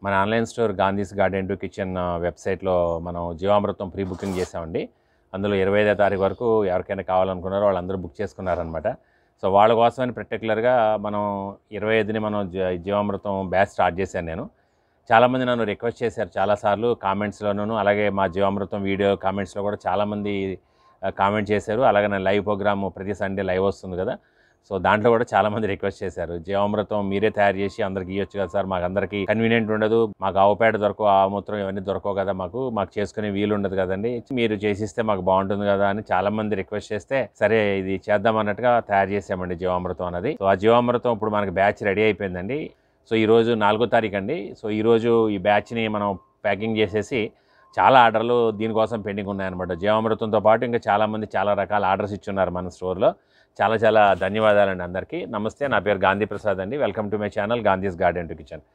మన online store Gandhi's garden to kitchen ఆ, వెబ్సైట్లో మనం జీవామృతం ప్రీ బుకింగ్ చేసామండి అందులో ఇరవై ఐదో తారీఖు వరకు ఎవరికైనా కావాలనుకున్నారో వాళ్ళందరూ బుక్ చేసుకున్నారనమాట సో వాళ్ళ కోసమని పర్టికులర్గా మనం ఇరవై ఐదుని మనం జీ- జీవామృతం బ్యాచ్ స్టార్ట్ చేశాను నేను చాలామంది నన్ను రిక్వెస్ట్ చేశారు చాలాసార్లు కామెంట్స్లోనూ అలాగే మా జీవామృతం వీడియో కామెంట్స్లో కూడా చాలామంది కామెంట్ చేశారు అలాగే నా లైవ్ ప్రోగ్రామ్ ప్రతి సండే లైవ్ వస్తుంది కదా సో దాంట్లో కూడా చాలామంది రిక్వెస్ట్ చేశారు జీవామృతం మీరే తయారు చేసి అందరికి ఇవ్వచ్చు కదా సార్ మాకు అందరికీ కన్వీనియంట్ ఉండదు మాకు ఆవు పేడ దొరకవు ఆవుమూత్రం ఇవన్నీ దొరకవు కదా మాకు మాకు చేసుకునే వీలు ఉండదు కదండి మీరు చేసిస్తే మాకు బాగుంటుంది కదా అని చాలామంది రిక్వెస్ట్ చేస్తే సరే ఇది చేద్దాం అన్నట్టుగా తయారు చేసామండి జీవామృతం అనేది సో ఆ జీవామృతం ఇప్పుడు మనకి బ్యాచ్ రెడీ అయిపోయిందండి సో ఈరోజు నాలుగో తారీఖు అండి సో ఈరోజు ఈ బ్యాచ్ని మనం ప్యాకింగ్ చేసేసి చాలా ఆర్డర్లు దీనికోసం పెండింగ్ ఉన్నాయన్నమాట జీవామృతంతో పాటు ఇంకా చాలామంది చాలా రకాల ఆర్డర్స్ ఇచ్చున్నారు మన స్టోర్లో చాలా చాలా ధన్యవాదాలండి అందరికీ నమస్తే నా పేరు గాంధీ ప్రసాద్ అండి welcome to my channel Gandhi's garden to kitchen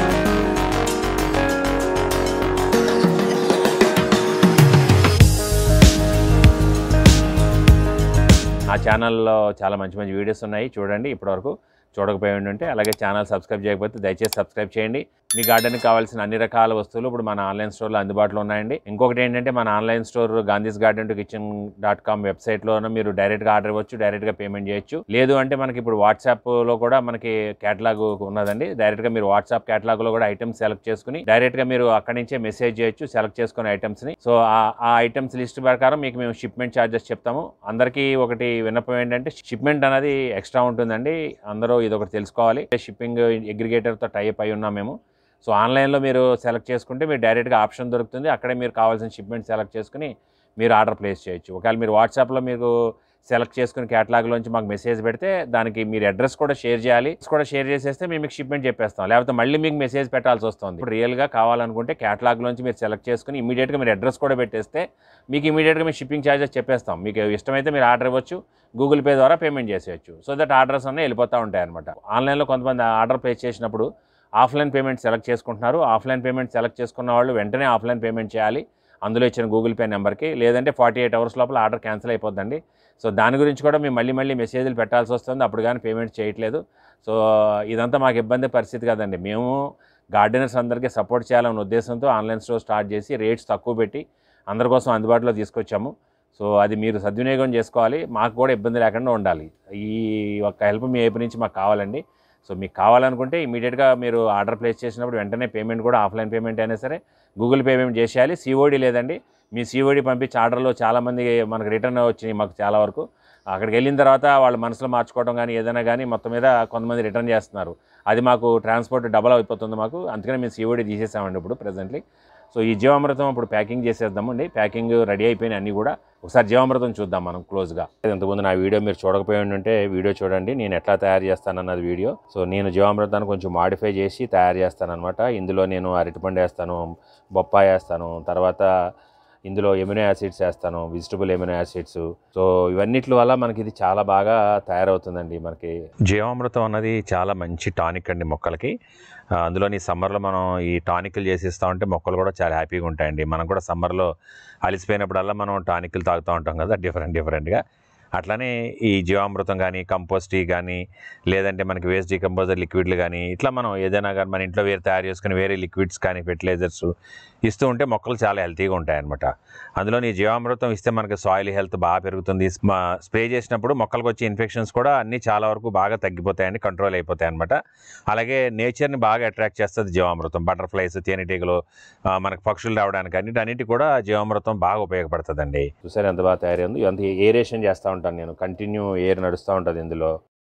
నా ఛానల్లో చాలా మంచి మంచి వీడియోస్ ఉన్నాయి చూడండి ఇప్పటివరకు చూడకపోయి ఉంటే అలాగే ఛానల్ సబ్స్క్రైబ్ చేయకపోతే దయచేసి సబ్స్క్రైబ్ చేయండి మీ గార్డెన్కి కావాల్సిన అన్ని రకాల వస్తువులు ఇప్పుడు మన ఆన్లైన్ స్టోర్లో అందుబాటులో ఉన్నాయండి ఇంకొకటి ఏంటంటే మన online store Gandhi's garden to kitchen dot com వెబ్సైట్లోనూ మీరు డైరెక్ట్గా ఆర్డర్ ఇవ్వచ్చు డైరెక్ట్గా పేమెంట్ చేయొచ్చు లేదు అంటే మనకి ఇప్పుడు వాట్సాప్లో కూడా మనకి క్యాటలాగ్ ఉన్నదండి డైరెక్ట్గా మీరు వాట్సాప్ క్యాటలాగ్లో కూడా ఐటమ్స్ సెలెక్ట్ చేసుకుని డైరెక్ట్గా మీరు అక్కడి నుంచే మెసేజ్ చేయొచ్చు సెలెక్ట్ చేసుకునే ఐటమ్స్ని సో ఆ- ఆ ఐటమ్స్ లిస్ట్ ప్రకారం మీకు మేము షిప్మెంట్ ఛార్జెస్ చెప్తాము అందరికీ ఒకటి విన్నపం ఏంటంటే షిప్మెంట్ అనేది ఎక్స్ట్రా ఉంటుందండి అందరూ ఇది ఒకటి తెలుసుకోవాలి షిప్పింగ్ అగ్రిగేటర్తో టైప్ అయి ఉన్నాం మేము సో ఆన్లైన్లో మీరు సెలెక్ట్ చేసుకుంటే మీరు డైరెక్ట్గా ఆప్షన్ దొరుకుతుంది అక్కడే మీరు కావాల్సిన షిప్మెంట్ సెలెక్ట్ చేసుకుని మీరు ఆర్డర్ ప్లేస్ చేయొచ్చు ఒకవేళ మీరు వాట్సాప్లో మీకు సెలెక్ట్ చేసుకుని క్యాటలాగ్లోంచి మాకు మెసేజ్ పెడితే దానికి మీరు అడ్రస్ కూడా షేర్ చేయాలి Address కూడా షేర్ చేసేస్తే మేము మీకు షిప్మెంట్ చెప్పేస్తాం లేకపోతే మళ్ళీ మీకు మెసేజ్ పెట్టాల్సి వస్తుంది ఇప్పుడు రియల్గా కావాలనుకుంటే క్యాటలాగ్లోంచి మీరు సెలెక్ట్ చేసుకుని ఇమీడియట్గా మీరు అడ్రస్ కూడా పెట్టేస్తే మీకు ఇమీడియట్గా మీ షిప్పింగ్ ఛార్జెస్ చెప్పేస్తాం మీకు ఇష్టమైతే మీరు ఆర్డర్ ఇవ్వచ్చు గూగుల్ పే ద్వారా పేమెంట్ చేసేయచ్చు సో దట్ ఆర్డర్స్ అన్నీ వెళ్ళిపోతూ ఉంటాయి అనమాట ఆన్లైన్లో కొంతమంది ఆర్డర్ ప్లేస్ చేసినప్పుడు ఆఫ్లైన్ పేమెంట్ సెలెక్ట్ చేసుకుంటున్నారు ఆఫ్లైన్ పేమెంట్ సెలెక్ట్ చేసుకున్న వాళ్ళు వెంటనే ఆఫ్లైన్ పేమెంట్ చేయాలి అందులో ఇచ్చిన గూగుల్ పే నెంబర్కి లేదంటే ఫార్టీ ఎయిట్ అవర్స్ లోపల ఆర్డర్ క్యాన్సిల్ అయిపోద్దండి సో దాని గురించి కూడా మేము మళ్ళీ మళ్ళీ మెసేజ్లు పెట్టాల్సి వస్తుంది అప్పుడు కానీ పేమెంట్ చేయట్లేదు సో ఇదంతా మాకు ఇబ్బంది పరిస్థితి కదండి మేము గార్డెనర్స్ అందరికీ సపోర్ట్ చేయాలనే ఉద్దేశంతో ఆన్లైన్ స్టోర్ స్టార్ట్ చేసి రేట్స్ తక్కువ పెట్టి అందరి కోసం అందుబాటులో తీసుకొచ్చాము సో అది మీరు సద్వినియోగం చేసుకోవాలి మాకు కూడా ఇబ్బంది లేకుండా ఉండాలి ఈ ఒక్క హెల్ప్ మీ వైపు నుంచి మాకు కావాలండి సో మీకు కావాలనుకుంటే ఇమీడియట్గా మీరు ఆర్డర్ ప్లేస్ చేసినప్పుడు వెంటనే పేమెంట్ కూడా ఆఫ్లైన్ పేమెంట్ అయినా సరే గూగుల్ పే పేమెంట్ చేసేయాలి సిఓడి లేదండి మీ సిఓడి పంపించి ఆర్డర్లో చాలామంది మనకు రిటర్న్ వచ్చినాయి మాకు చాలా వరకు అక్కడికి వెళ్ళిన తర్వాత వాళ్ళ మనసులో మార్చుకోవడం కానీ ఏదైనా కానీ మొత్తం మీద కొంతమంది రిటర్న్ చేస్తున్నారు అది మాకు ట్రాన్స్పోర్ట్ డబల్ అయిపోతుంది మాకు అందుకని మేము సిఓడి తీసేసామండి ఇప్పుడు ప్రెసెంట్లీ సో ఈ జీవామృతం ఇప్పుడు ప్యాకింగ్ చేసేద్దామండి ప్యాకింగ్ రెడీ అయిపోయినాయి అన్నీ కూడా ఒకసారి జీవామృతం చూద్దాం మనం క్లోజ్గా ఇంతకుముందు నా వీడియో మీరు చూడకపోయి ఉంటే వీడియో చూడండి నేను ఎట్లా తయారు చేస్తానన్నది వీడియో సో నేను జీవామృతాన్ని కొంచెం మాడిఫై చేసి తయారు చేస్తానన్నమాట ఇందులో నేను అరటిపండు వేస్తాను బొప్పాయి వేస్తాను తర్వాత ఇందులో ఎమినో యాసిడ్స్ వేస్తాను వెజిటబుల్ ఎమినో యాసిడ్స్ సో ఇవన్నిటి వల్ల మనకి ఇది చాలా బాగా తయారవుతుందండి మనకి జీవామృతం అన్నది చాలా మంచి టానిక్ అండి మొక్కలకి ఆ, అందులోని సమ్మర్లో మనం ఈ టానిక్లు చేసిస్తూ ఉంటే మొక్కలు కూడా చాలా హ్యాపీగా ఉంటాయండి మనం కూడా సమ్మర్లో అలసిపోయినప్పుడల్లా మనం టానిక్లు తాగుతూ ఉంటాం కదా డిఫరెంట్ డిఫరెంట్గా అట్లానే ఈ జీవామృతం కానీ కంపోస్ట్ టీ కానీ లేదంటే మనకి వేస్ట్ డీకంపోజర్ లిక్విడ్లు కానీ ఇట్లా మనం ఏదైనా కానీ మన ఇంట్లో వేరే తయారు చేసుకుని వేరే లిక్విడ్స్ కానీ ఫెర్టిలైజర్స్ ఇస్తూ ఉంటే మొక్కలు చాలా హెల్తీగా ఉంటాయి అనమాట అందులో ఈ జీవామృతం ఇస్తే మనకి సాయిల్ హెల్త్ బాగా పెరుగుతుంది స్ప్రే చేసినప్పుడు మొక్కలకు వచ్చే ఇన్ఫెక్షన్స్ కూడా అన్నీ చాలా వరకు బాగా తగ్గిపోతాయండి కంట్రోల్ అయిపోతాయి అనమాట అలాగే నేచర్ని బాగా అట్రాక్ట్ చేస్తుంది జీవామృతం బటర్ఫ్లైస్ తేనెటీగలు ఆ, మనకు పక్షులు రావడానికి అన్నిటి అన్నిటి కూడా జీవామృతం బాగా ఉపయోగపడుతుందండి చూసారు ఎంత బాగా తయారైంది ఇదంతా ఏరేషన్ చేస్తూ ఉంటాను నేను కంటిన్యూ ఎయిర్ నడుస్తూ ఉంటుంది ఇందులో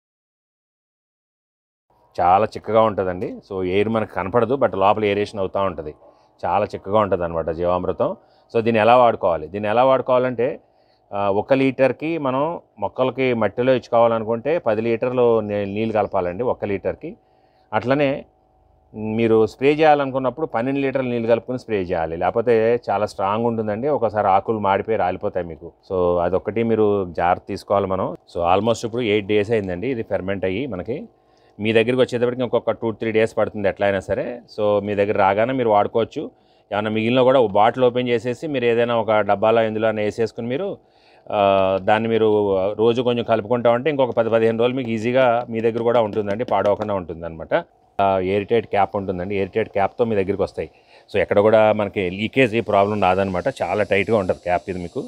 చాలా చిక్కగా ఉంటుందండి సో ఎయిర్ మనకు కనపడదు బట్ లోపల ఏరేషన్ అవుతూ ఉంటుంది చాలా చిక్కగా ఉంటుంది అనమాట జీవామృతం సో దీన్ని ఎలా వాడుకోవాలి దీన్ని ఎలా వాడుకోవాలంటే ఆ, ఒక లీటర్కి మనం మొక్కలకి మట్టిలో ఇచ్చుకోవాలనుకుంటే పది లీటర్లు నీ- నీళ్ళు కలపాలండి ఒక లీటర్కి అట్లనే మీరు స్ప్రే చేయాలనుకున్నప్పుడు పన్నెండు లీటర్ల నీళ్ళు కలుపుకొని స్ప్రే చేయాలి లేకపోతే చాలా స్ట్రాంగ్ ఉంటుందండి ఒకసారి ఆకులు మాడిపోయి రాలిపోతాయి మీకు సో అదొకటి మీరు జాగ్రత్త తీసుకోవాలి మనం సో ఆల్మోస్ట్ ఇప్పుడు ఎయిట్ డేస్ అయిందండి ఇది ఫెర్మెంట్ అయ్యి మనకి మీ దగ్గరికి వచ్చేటప్పటికి ఇంకొక టూ త్రీ డేస్ పడుతుంది ఎట్లా అయినా సరే సో మీ దగ్గర రాగానే మీరు వాడుకోవచ్చు ఏమైనా మిగిలిన కూడా ఒక బాటిల్ ఓపెన్ చేసేసి మీరు ఏదైనా ఒక డబ్బాలో ఇందులో వేసేసుకుని మీరు ఆ, దాన్ని మీరు రోజు కొంచెం కలుపుకుంటా ఉంటే ఇంకొక పది పదిహేను రోజులు మీకు ఈజీగా మీ దగ్గర కూడా ఉంటుందండి పాడవకుండా ఉంటుంది అనమాట ఎయిర్ టైట్ క్యాప్ ఉంటుందండి ఎయిర్ టైట్ క్యాప్తో మీ దగ్గరికి వస్తాయి సో ఎక్కడ కూడా మనకి లీకేజ్ ప్రాబ్లం రాదనమాట చాలా టైట్గా ఉంటుంది క్యాప్ ఇది మీకు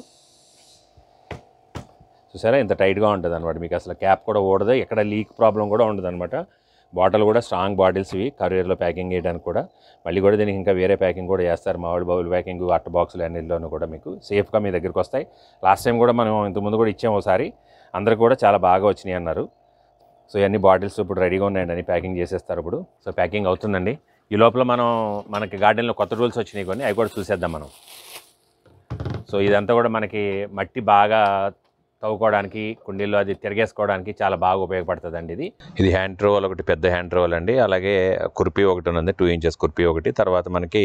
చూసారా ఇంత టైట్గా ఉంటుంది అనమాట మీకు అసలు క్యాప్ కూడా ఊడదు ఎక్కడ లీక్ ప్రాబ్లం కూడా ఉండదు అనమాట బాటిల్ కూడా స్ట్రాంగ్ బాటిల్స్ ఇవి కరియర్లో ప్యాకింగ్ చేయడానికి కూడా మళ్ళీ కూడా దీనికి ఇంకా వేరే ప్యాకింగ్ కూడా చేస్తారు మామిడి బౌల్ ప్యాకింగ్ అట్ట బాక్సులు అన్నింటిలోనూ కూడా మీకు సేఫ్గా మీ దగ్గరికి వస్తాయి లాస్ట్ టైం కూడా మనం ఇంతకుముందు కూడా ఇచ్చాము ఒకసారి అందరికి కూడా చాలా బాగా వచ్చినాయి అన్నారు సో ఇవన్నీ బాటిల్స్ ఇప్పుడు రెడీగా ఉన్నాయండి అని ప్యాకింగ్ చేసేస్తారు ఇప్పుడు సో ప్యాకింగ్ అవుతుందండి ఈ లోపల మనం మనకి గార్డెన్లో కొత్త రూల్స్ వచ్చినాయి కొన్ని అవి కూడా చూసేద్దాం మనం సో ఇదంతా కూడా మనకి మట్టి బాగా తవ్వుకోవడానికి కుండీల్లో అది తిరిగేసుకోవడానికి చాలా బాగా ఉపయోగపడుతుందండి ఇది ఇది హ్యాండ్ ట్రోవల్ ఒకటి పెద్ద హ్యాండ్ ట్రోవల్ అండి అలాగే కుర్పీ ఒకటి ఉన్నది టూ ఇంచెస్ కుర్పీ ఒకటి తర్వాత మనకి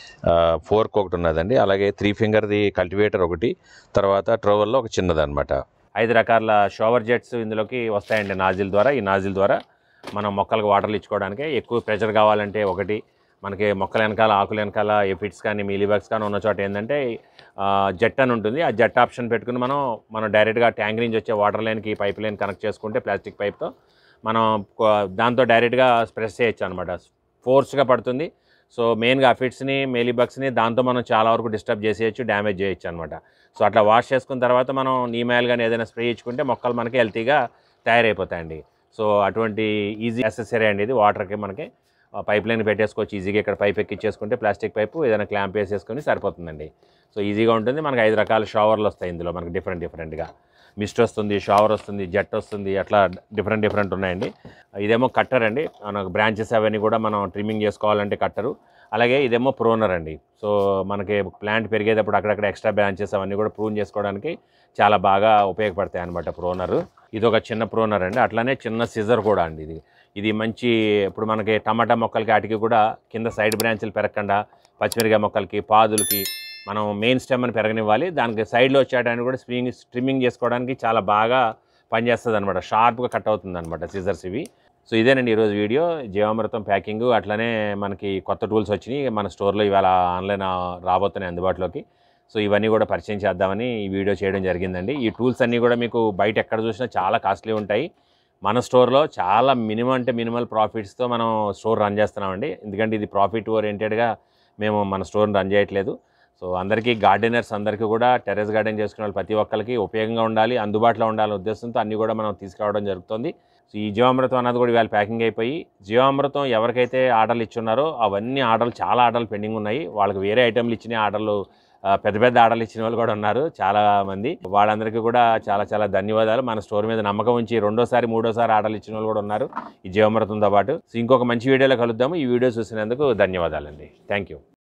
ఫోర్క్ ఒకటి ఉన్నదండి అలాగే త్రీ ఫింగర్ది కల్టివేటర్ ఒకటి తర్వాత ట్రోవల్లో ఒక చిన్నదన్నమాట ఐదు రకాల షోవర్ జెట్స్ ఇందులోకి వస్తాయండి నాజిల్ ద్వారా ఈ నాజిల్ ద్వారా మనం మొక్కలకు వాటర్లు ఇచ్చుకోవడానికి ఎక్కువ ప్రెషర్ కావాలంటే ఒకటి మనకి మొక్కల వెనకాల ఆకుల వెనకాల ఎఫిట్స్ కానీ మీలీబాగ్స్ కానీ ఉన్న చోట ఏంటంటే ఆ, జెట్ అని ఉంటుంది ఆ జెట్ ఆప్షన్ పెట్టుకుని మనం మనం డైరెక్ట్గా ట్యాంక్ నుంచి వచ్చే వాటర్ లైన్కి పైప్ లైన్ కనెక్ట్ చేసుకుంటే ప్లాస్టిక్ పైప్తో మనం కొ- దాంతో డైరెక్ట్గా స్ప్రెస్ చేయొచ్చు అనమాట ఫోర్స్గా పడుతుంది సో మెయిన్గా అఫిట్స్ని మేలీబగ్స్ని దాంతో మనం చాలా వరకు డిస్టర్బ్ చేసేయచ్చు డ్యామేజ్ చేయొచ్చు అనమాట సో అట్లా వాష్ చేసుకున్న తర్వాత మనం నీమాయిల్ కానీ ఏదైనా స్ప్రే ఇచ్చుకుంటే మొక్కలు మనకి హెల్తీగా తయారైపోతాయండి సో అటువంటి ఈజీ నెసెసరీ అండి ఇది వాటర్కి మనకి పైప్ లైన్ పెట్టేసుకోవచ్చు ఈజీగా ఇక్కడ పైప్ ఎక్కిచ్చేసుకుంటే ప్లాస్టిక్ పైపు ఏదైనా క్లాంప్ వేసేసుకొని సరిపోతుందండి సో ఈజీగా ఉంటుంది మనకి ఐదు రకాల షవర్లు వస్తాయి ఇందులో మనకి డిఫరెంట్ డిఫరెంట్గా మిస్ట్ వస్తుంది షవర్ వస్తుంది జెట్ వస్తుంది అట్లా డిఫరెంట్ డిఫరెంట్ ఉన్నాయండి ఇదేమో కట్టర్ అండి మనకు బ్రాంచెస్ అవన్నీ కూడా మనం ట్రిమ్మింగ్ చేసుకోవాలంటే కట్టరు అలాగే ఇదేమో ప్రోనర్ అండి సో మనకి ప్లాంట్ పెరిగేటప్పుడు అక్కడక్కడ ఎక్స్ట్రా బ్రాంచెస్ అవన్నీ కూడా ప్రూన్ చేసుకోవడానికి చాలా బాగా ఉపయోగపడతాయి అనమాట ప్రోనర్ ఇది ఒక చిన్న ప్రోనర్ అండి అట్లానే చిన్న సిజర్ కూడా అండి ఇది ఇది మంచి ఇప్పుడు మనకి టమాటా మొక్కలకి వాటికి కూడా కింద సైడ్ బ్రాంచ్లు పెరగకుండా పచ్చిమిరకాయ మొక్కలకి పాదులకి మనం మెయిన్ స్టెమ్ని పెరగనివ్వాలి దానికి సైడ్లో వచ్చేటానికి కూడా స్ప్రింగ్ స్ట్రిమ్మింగ్ చేసుకోవడానికి చాలా బాగా పనిచేస్తుంది అనమాట షార్ప్గా కట్ అవుతుంది అనమాట సిజర్స్ ఇవి సో ఇదేనండి ఈరోజు వీడియో జీవామృతం ప్యాకింగ్ అట్లానే మనకి కొత్త టూల్స్ వచ్చినాయి మన స్టోర్లో ఇవాళ ఆన్లైన్ రాబోతున్నాయి అందుబాటులోకి సో ఇవన్నీ కూడా పరిచయం చేద్దామని ఈ వీడియో చేయడం జరిగిందండి ఈ టూల్స్ అన్నీ కూడా మీకు బయట ఎక్కడ చూసినా చాలా కాస్ట్లీ ఉంటాయి మన స్టోర్లో చాలా మినిమం అంటే మినిమల్ ప్రాఫిట్స్తో మనం స్టోర్ రన్ చేస్తున్నామండి ఎందుకంటే ఇది ప్రాఫిట్ ఓరియంటెడ్గా మేము మన స్టోర్ని రన్ చేయట్లేదు సో అందరికీ గార్డెనర్స్ అందరికీ కూడా టెర్రస్ గార్డెన్ చేసుకునే వాళ్ళు ప్రతి ఒక్కరికి ఉపయోగంగా ఉండాలి అందుబాటులో ఉండాలనే ఉద్దేశంతో అన్నీ కూడా మనం తీసుకురావడం జరుగుతుంది సో ఈ జీవామృతం అన్నది కూడా ఇవాళ ప్యాకింగ్ అయిపోయి జీవామృతం ఎవరికైతే ఆర్డర్లు ఇచ్చున్నారో అవన్నీ ఆర్డర్లు చాలా ఆర్డర్లు పెండింగ్ ఉన్నాయి వాళ్ళకి వేరే ఐటెంలు ఇచ్చిన ఆర్డర్లు ఆ, పెద్ద పెద్ద ఆర్డర్లు ఇచ్చిన వాళ్ళు కూడా ఉన్నారు చాలా మంది వాళ్ళందరికీ కూడా చాలా చాలా ధన్యవాదాలు మన స్టోర్ మీద నమ్మకం ఉంచి రెండోసారి మూడోసారి ఆర్డర్లు ఇచ్చిన వాళ్ళు కూడా ఉన్నారు ఈ జీవామృతంతో పాటు సో ఇంకొక మంచి వీడియోలో కలుద్దాము ఈ వీడియో చూసినందుకు ధన్యవాదాలండి థ్యాంక్ యూ